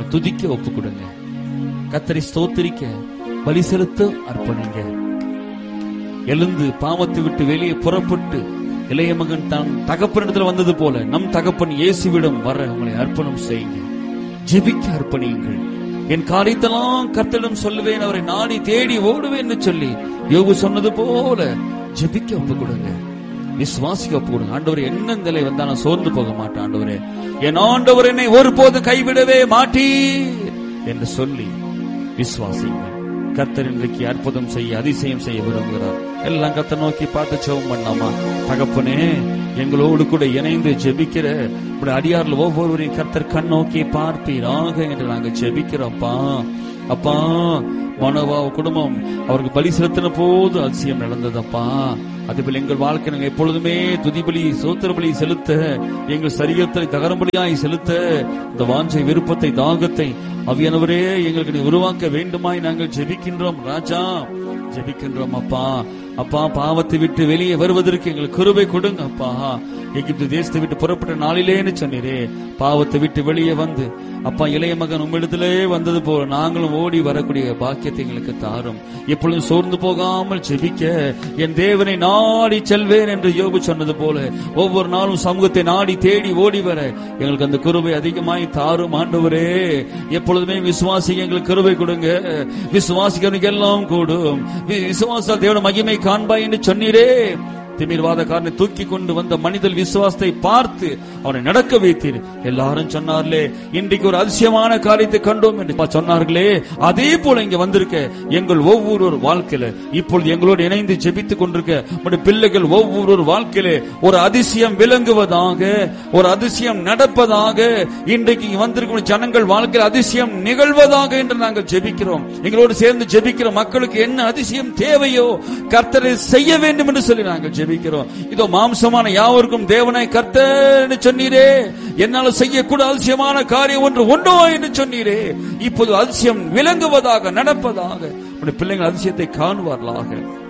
துதிக்க ஒப்பு கொடுங்க கத்தரை ஸ்தோத்திரிக்க பலி செலுத்த அர்ப்பணிங்க எழுந்து பாவத்தை விட்டு வெளியே புறப்பட்டு இளைய மகன் தான் தகப்பனிடத்தில் வந்தது போல நம் தகப்பன் இயேசுவிடம் வர உங்களை அர்ப்பணம் செய்யுங்க ஜெபிக்க அர்ப்பணியுங்கள் என் காரியத்தெல்லாம் கர்த்தரிடம் சொல்லுவேன் அவரை நாடி தேடி ஓடுவேன் என்று சொல்லி யோகு சொன்னது போல ஜெபிக்க ஒப்பு கொடுங்க விசுவாசிக்க ஒப்பு கொடுங்க ஆண்டவர் என்ன நிலை வந்தா நான் சோர்ந்து போக மாட்டேன் ஆண்டவரே என் ஆண்டவர் என்னை ஒருபோதும் கைவிடவே மாட்டீர் என்று சொல்லி விசுவாசிங்க கர்த்தர் இன்றைக்கு அற்புதம் செய்ய அதிசயம் செய்ய விரும்புகிறார் எல்லாம் கர்த்தர் நோக்கி பார்த்து ஜெபம் பண்ணாமா தகப்பனே எங்களோடு கூட இணைந்து ஜெபிக்கிற இப்படி அடியார்ல ஒவ்வொருவரையும் கர்த்தர் கண் நோக்கி பார்ப்பீராக என்று நாங்க ஜெபிக்கிறோம்ப்பா அப்பா மனோவா குடும்பம் அவருக்கு பலி செலுத்தின போது அதிசயம் நடந்ததப்பா அதுபோல் எங்கள் வாழ்க்கை நாங்கள் எப்பொழுதுமே துதிபலி சோத்திர பலி செலுத்த எங்கள் சரீரத்தை தகரம்பலியாய் செலுத்த இந்த வாஞ்சை விருப்பத்தை தாகத்தை அவியானவரே எங்களுக்கு நீ உருவாக்க வேண்டுமாய் நாங்கள் ஜெபிக்கின்றோம் ராஜா ஜெபிக்கின்றோம் அப்பா அப்பா பாவத்தை விட்டு வெளியே வருவதற்கு எங்களுக்கு கிருபை கொடுங்க அப்பா எகிப்து தேசத்தை விட்டு புறப்பட்ட நாளிலேன்னு சொன்னீரே பாவத்தை விட்டு வெளியே வந்து அப்பா இளைய மகன் உம்மிடத்திலே வந்தது போல நாங்களும் ஓடி வரக்கூடிய பாக்கியத்தை எங்களுக்கு தாரும் எப்பொழுதும் சோர்ந்து போகாமல் ஜெபிக்க என் தேவனை நாடி செல்வேன் என்று யோபு சொன்னது போல ஒவ்வொரு நாளும் சமூகத்தை நாடி தேடி ஓடி வர எங்களுக்கு அந்த கிருபை அதிகமாய் தாரும் ஆண்டவரே எப்பொழுதுமே விசுவாசி எங்களுக்கு கிருபை கொடுங்க விசுவாசிக்கிறவனுக்கு எல்லாம் கூடும் வி- விசுவாசத்தால் தேவன மகிமை காண்பாய் என்று சொன்னீரே திமிர்வாதக்காரனை தூக்கி கொண்டு வந்த மனிதர் விசுவாசத்தை பார்த்து அவனை நடக்க வைத்தீர் எல்லாரும் சொன்னார்களே இன்றைக்கு ஒரு அதிசயமான காரியத்தை கண்டோம் என்று சொன்னார்களே அதே போல இங்க வந்திருக்க எங்கள் ஒவ்வொரு வாழ்க்கையில இப்பொழுது எங்களோடு இணைந்து ஜெபித்துக் கொண்டிருக்க உம்முடைய பிள்ளைகள் ஒவ்வொரு வாழ்க்கையில ஒரு அதிசயம் விளங்குவதாக ஒரு அதிசயம் நடப்பதாக இன்றைக்கு இங்க வந்திருக்கும் ஜனங்கள் வாழ்க்கையில் அதிசயம் நிகழ்வதாக என்று நாங்கள் ஜெபிக்கிறோம் எங்களோடு சேர்ந்து ஜெபிக்கிற மக்களுக்கு என்ன அதிசயம் தேவையோ கர்த்தரை செய்ய வேண்டும் என்று சொல்லி நாங்கள் ஜெபிக்கிறோம் இதோ மாம்சமான யாவருக்கும் தேவனை கர்த்தர் சொன்னீரே என்னால செய்யக்கூட அதிசயமான காரியம் ஒன்று உண்டோ என்று சொன்னீரே இப்போது அதிசயம் விளங்குவதாக நடப்பதாக உடைய பிள்ளைகள் அதிசயத்தை காணுவார்களாக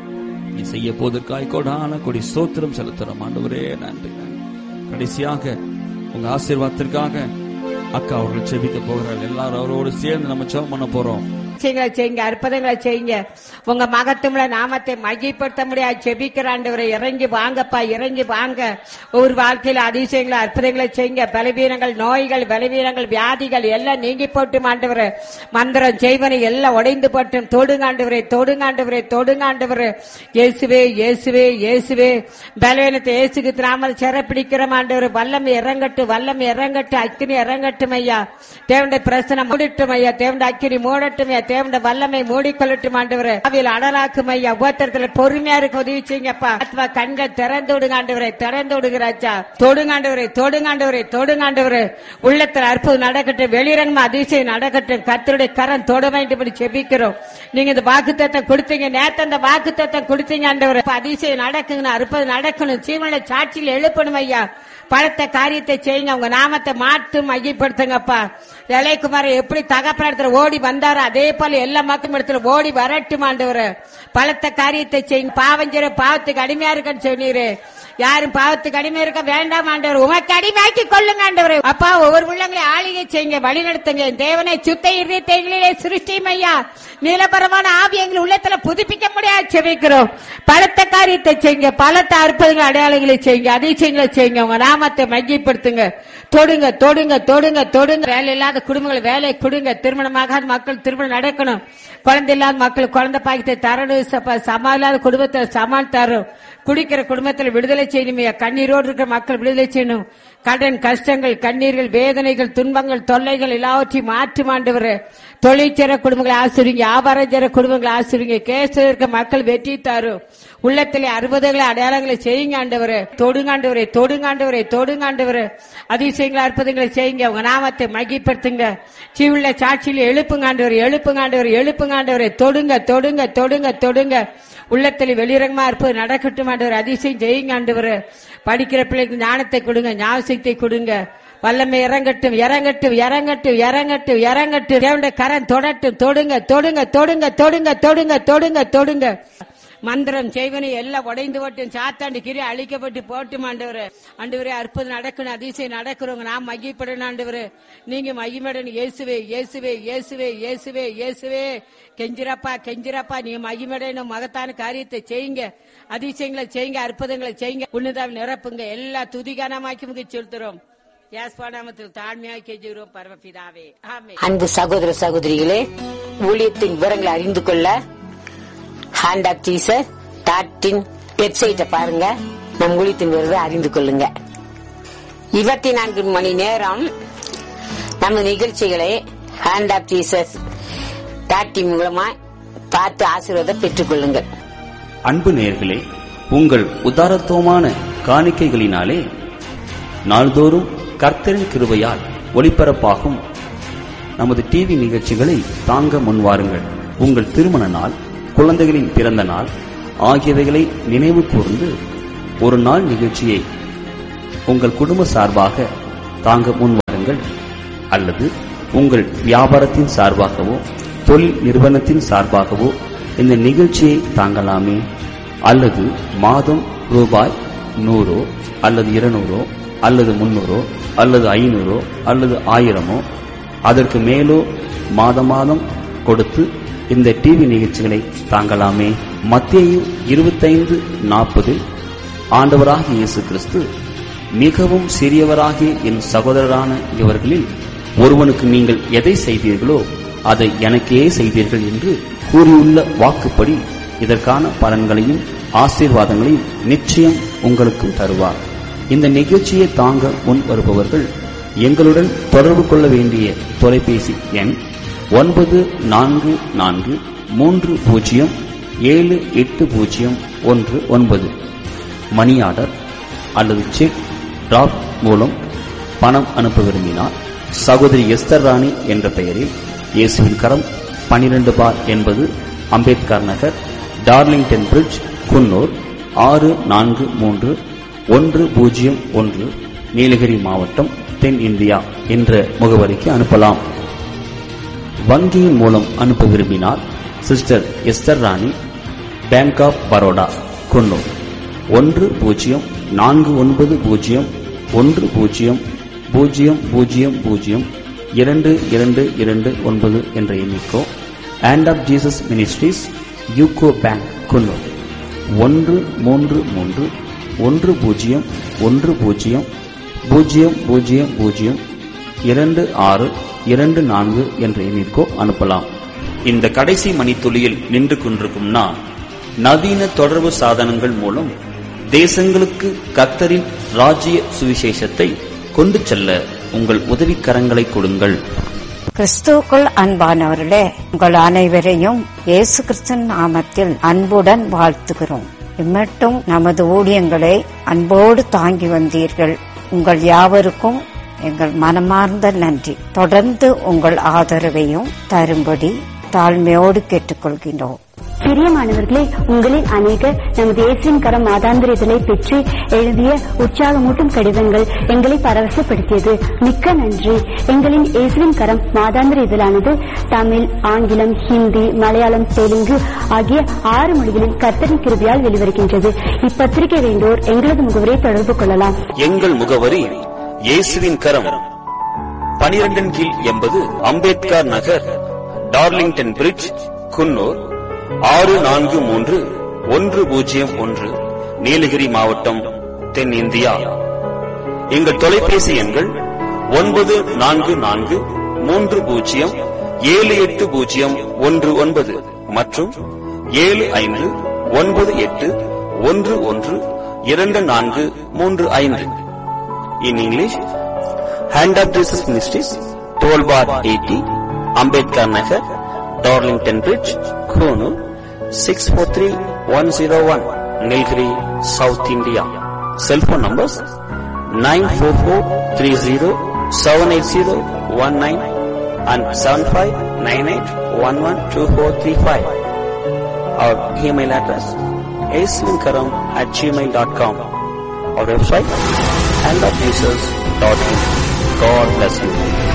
நீ செய்ய போவதற்காய் கொடான கொடி ஸ்தோத்திரம் செலுத்துறோம் ஆண்டவரே நன்றி நன்றி. கடைசியாக உங்க ஆசீர்வாதத்திற்காக அக்கா அவர்கள் செபிக்க போகிறார்கள் எல்லாரும் அவரோடு சேர்ந்து நம்ம ஜெபம் பண்ண போறோம் அதிசயங்களை செய்யுங்க அற்புதங்களை செய்யுங்க உங்க மகத்துவமுள்ள நாமத்தை மையப்படுத்த முடியாது செபிக்கிற ஆண்டவரை இறங்கி வாங்கப்பா இறங்கி வாங்க ஒரு வாழ்க்கையில அதிசயங்களை அற்புதங்களை செய்யுங்க பலவீனங்கள் நோய்கள் பலவீனங்கள் வியாதிகள் எல்லாம் நீங்கி போட்டு ஆண்டவரே மந்திரம் செய்வனை எல்லாம் உடைந்து போட்டும் தொடுங்காண்டவரே தொடுங்காண்டவரே தொடுங்காண்டவரே இயேசுவே இயேசுவே இயேசுவே பலவீனத்தை இயேசுக்கு திராமல் சிற பிடிக்கிற ஆண்டவர் வல்லம் இறங்கட்டு வல்லம் இறங்கட்டு அக்கினி இறங்கட்டும் ஐயா தேவண்ட பிரசனம் மூடிட்டும் ஐயா தேவண்ட அக்கினி மூடட்டும் ஐயா தேவண்ட வல்லமை மூடிக்கொள்ளட்டும் ஆண்டவரே அவையில் அடலாக்கும் ஐயா உபத்திரத்துல பொறுமையா இருக்க உதவி செய்யுங்கப்பா ஆத்மா கண்கள் திறந்து விடுங்க ஆண்டவரே திறந்து விடுகிறாச்சா தொடுங்காண்டவரே தொடுங்காண்டவரே தொடுங்காண்டவரே உள்ளத்துல அற்புதம் நடக்கட்டும் வெளிரங்கமா அதிசயம் நடக்கட்டும் கர்த்தருடைய கரம் தொட வேண்டும் என்று செபிக்கிறோம் நீங்க இந்த வாக்குத்தத்தை கொடுத்தீங்க நேத்து அந்த வாக்குத்தத்தை கொடுத்தீங்க ஆண்டவரே இப்ப அதிசயம் நடக்குங்க அற்புதம் நடக்கணும் சீமனை சாட்சியில் எழுப்பணும் ஐயா பலத்த காரியத்தை செய்யுங்க உங்க நாமத்தை மாற்றும் மையப்படுத்துங்கப்பா இளையகுமார் எப்படி தகப்பனத்துல ஓடி வந்தாரோ அதே போல எல்லா மக்களும் இடத்துல ஓடி வரட்டும் ஆண்டவர் பலத்த காரியத்தை செய்யுங்க பாவஞ்சர பாவத்துக்கு அடிமையா இருக்கன்னு சொன்னீரு யாரும் பாவத்துக்கு அடிமை இருக்க வேண்டாம் ஆண்டவர் உமக்கு அடிமையாக்கி கொள்ளுங்க ஆண்டவர் அப்பா ஒவ்வொரு உள்ளங்களை ஆளுகை செய்யுங்க வழி நடத்துங்க தேவனை சுத்த இருதயங்களிலே சிருஷ்டியும் ஐயா நீலபரமான ஆவி எங்கள் உள்ளத்துல புதுப்பிக்க முடியாது செவிக்கிறோம் பலத்த காரியத்தை செய்யுங்க பலத்த அற்புதங்கள் அடையாளங்களை செய்யுங்க அதிசயங்களை செய்யுங்க உங்க நாமத்தை மையப்படுத்துங்க தொடுங்க தொடுங்க தொடுங்க தொடுங்க வேலை இல்லாத குடும்பங்கள் வேலை கொடுங்க திருமணமாகாத மக்கள் திருமணம் நடக்கணும் குழந்தை இல்லாத மக்கள் குழந்தை பாக்கியத்தை தரணும் சப்ப- சமா இல்லாத குடும்பத்தில் சமான் தரும் குடிக்கிற குடும்பத்தில் விடுதலை செய்யணும் ஐயா. கண்ணீரோடு இருக்கிற மக்கள் விடுதலை செய்யணும் கடன் கஷ்டங்கள் கண்ணீர்கள் வேதனைகள் துன்பங்கள் தொல்லைகள் எல்லாவற்றையும் மாற்றி மாண்டவர் தொழிற்சர குடும்பங்களை ஆசிரிங்க வியாபாரஞ்சர குடும்பங்களை ஆசிரிங்க கேஸ் இருக்க மக்கள் வெற்றி தாரும் உள்ளத்திலே அறுபதுகளை அடையாளங்களை செய்யுங்க ஆண்டவரே தொடுங்காண்டவரே தொடுங்காண்டவரே தொடுங்காண்டவரே அதிசயங்களை அற்புதங்களை செய்யுங்க உங்க நாமத்தை மகிப்படுத்துங்க சீவுள்ள சாட்சியில் எழுப்புங்காண்டவர் எழுப்புங்காண்டவர் எழுப்புங்காண்டவரே தொடுங்க தொடுங்க தொடுங்க தொடுங்க உள்ளத்தில் வெளிரங்கமா இருப்பது நடக்கட்டும் ஆண்டவர் அதிசயம் செய்யுங்க ஆண்டவர் படிக்கிற பிள்ளைக்கு ஞானத்தை கொடுங்க ஞாபகத்தை கொடுங்க வல்லமை இறங்கட்டும் இறங்கட்டும் இறங்கட்டும் இறங்கட்டும் இறங்கட்டும் தேவனுடைய கரம் தொடட்டும் தொடுங்க தொடுங்க தொடுங்க தொடுங்க தொடுங்க தொடுங்க தொடுங்க மந்திரம் செய்வனை எல்லாம் உடைந்து போட்டும் சாத்தாண்டு கிரி அழிக்கப்பட்டு போட்டும் ஆண்டவரே ஆண்டவரே அற்புதம் நடக்கணும் அதிசயம் நடக்கிறவங்க நான் மகிப்படணும் ஆண்டவரே நீங்க மகிமடணும் இயேசுவே இயேசுவே இயேசுவே இயேசுவே இயேசுவே கெஞ்சிரப்பா கெஞ்சிரப்பா நீங்க மகிமடணும் மகத்தான காரியத்தை செய்யுங்க அதிசயங்களை செய்யுங்க அற்புதங்களை செய்யுங்க உன்னதாவில் நிரப்புங்க எல்லா துதிகானமாக்கி முக செலுத்துறோம் யாஸ்பானாமத்தில் தாழ்மையாய் கெஞ்சுகிறோம் பரமபிதாவே ஆமே அன்பு சகோதர சகோதரிகளே ஊழியத்தின் விவரங்களை அறிந்து கொள்ள ஹேண்ட் ஆப் டீசர் டாட்டின் வெப்சைட்டை பாருங்க நம் ஊழியத்தின் விவரத்தை அறிந்து கொள்ளுங்க இருபத்தி நான்கு மணி நேரம் நம்ம நிகழ்ச்சிகளை ஹேண்ட் ஆப் டீசர் டாட்டின் மூலமா பார்த்து ஆசீர்வாதம் பெற்றுக் கொள்ளுங்கள் அன்பு நேயர்களே உங்கள் உதாரத்துவமான காணிக்கைகளினாலே நாள்தோறும் கர்த்தரின் கிருபையால் ஒளிபரப்பாகும் நமது டிவி நிகழ்ச்சிகளை தாங்க முன்வாருங்கள் உங்கள் திருமண நாள் குழந்தைகளின் பிறந்த நாள் ஆகியவைகளை நினைவு கூர்ந்து ஒரு நாள் நிகழ்ச்சியை உங்கள் குடும்ப சார்பாக தாங்க முன்வாருங்கள் அல்லது உங்கள் வியாபாரத்தின் சார்பாகவோ தொழில் நிறுவனத்தின் சார்பாகவோ இந்த நிகழ்ச்சியை தாங்கலாமே அல்லது மாதம் ரூபாய் நூறோ அல்லது இருநூறோ அல்லது முன்னூறோ அல்லது ஐநூறோ அல்லது ஆயிரமோ அதற்கு மேலோ மாத மாதம் கொடுத்து இந்த டிவி நிகழ்ச்சிகளை தாங்கலாமே மத்தேயு இருபத்தைந்து நாற்பதில் ஆண்டவராகிய இயேசு கிறிஸ்து மிகவும் சிறியவராகிய என் சகோதரரான இவர்களில் ஒருவனுக்கு நீங்கள் எதை செய்தீர்களோ அதை எனக்கே செய்தீர்கள் என்று கூறியுள்ள வாக்குப்படி இதற்கான பலன்களையும் ஆசீர்வாதங்களையும் நிச்சயம் உங்களுக்கும் தருவார் இந்த நிகழ்ச்சியை தாங்க முன் வருபவர்கள் எங்களுடன் தொடர்பு கொள்ள வேண்டிய தொலைபேசி எண் ஒன்பது நான்கு நான்கு மூன்று பூஜ்ஜியம் ஏழு எட்டு பூஜ்ஜியம் ஒன்று ஒன்பது மணி ஆர்டர் அல்லது செக் டிராப் மூலம் பணம் அனுப்ப விரும்பினார் சகோதரி எஸ்தர் ராணி என்ற பெயரில் இயேசுவின் கரம் பனிரெண்டு பார் என்பது அம்பேத்கர் நகர் டார்லிங்டன் பிரிட்ஜ் குன்னூர் ஆறு நான்கு மூன்று ஒன்று பூஜ்ஜியம் ஒன்று நீலகிரி மாவட்டம் தென் இந்தியா என்ற முகவரிக்கு அனுப்பலாம் வங்கியின் மூலம் அனுப்ப விரும்பினால் sister Esther Rani Bank of Baroda Coonoor ஒன்று பூஜ்ஜியம் நான்கு ஒன்பது பூஜ்ஜியம் ஒன்று பூஜ்ஜியம் பூஜ்ஜியம் பூஜ்ஜியம் பூஜ்ஜியம் இரண்டு இரண்டு இரண்டு ஒன்பது என்ற எண்ணிக்கோ Hand of Jesus Ministries UCO Bank Coonoor ஒன்று மூன்று மூன்று ஒன்று பூஜ்ஜியம் ஒன்று பூஜ்ஜியம் பூஜ்ஜியம் பூஜ்ஜியம் பூஜ்ஜியம் இரண்டு ஆறு இரண்டு நான்கு என்ற எண்ணிற்கோ அனுப்பலாம் இந்த கடைசி மணித்துளியில் நின்று கொண்டிருக்கும் நான் நவீன தொடர்பு சாதனங்கள் மூலம் தேசங்களுக்கு கத்தரின் ராஜ்ய சுவிசேஷத்தை கொண்டு செல்ல உங்கள் உதவிக்கரங்களை கொடுங்கள் கிறிஸ்துவுக்குள் அன்பானவர்களே உங்கள் அனைவரையும் இயேசு கிறிஸ்தன் நாமத்தில் அன்புடன் வாழ்த்துகிறோம் இம்மட்டும் நமது ஊழியங்களை அன்போடு தாங்கி வந்தீர்கள் உங்கள் யாவருக்கும் எங்கள் மனமார்ந்த நன்றி தொடர்ந்து உங்கள் ஆதரவையும் தரும்படி தாழ்மையோடு கேட்டுக்கொள்கின்றோம் பிரியமானவர்களே உங்களில் அநேகர் நமது இயேசுவின் கரம் மாதாந்திர இதழை பெற்று எழுதிய உற்சாகமூட்டும் கடிதங்கள் எங்களை பரவசப்படுத்தியது மிக்க நன்றி எங்களின் இயேசுவின் கரம் மாதாந்திர இதழானது தமிழ் ஆங்கிலம் ஹிந்தி மலையாளம் தெலுங்கு ஆகிய ஆறு மொழிகளில் கர்த்தரின் கிருபியால் வெளிவருகின்றது இப்பத்திரிகை வேண்டோர் எங்களது முகவரை தொடர்பு கொள்ளலாம் எங்கள் முகவரி இயேசுவின் கரம் பனிரெண்டின் கீழ் எண்பது அம்பேத்கர் நகர் டார்லிங்டன் பிரிட்ஜ் குன்னூர் ஆறு நான்கு மூன்று ஒன்று பூஜ்ஜியம் ஒன்று நீலகிரி மாவட்டம் தென்னிந்தியா எங்கள் தொலைபேசி எண்கள் ஒன்பது நான்கு நான்கு மூன்று பூஜ்ஜியம் ஏழு எட்டு பூஜ்ஜியம் ஒன்று ஒன்பது மற்றும் ஏழு ஐந்து ஒன்பது எட்டு ஒன்று ஒன்று இரண்டு நான்கு மூன்று ஐந்து in English Hand of Jesus Ministries twelve bar eighty Ambedkar Nagar Darlington bridge Coonoor six four three one zero one Nilgiri south India cellphone numbers nine four four three zero seven eight zero one nine and seven five nine eight one one two four three five our email address aslingaram at Gmail dot com our website and of Jesus.in. God bless you.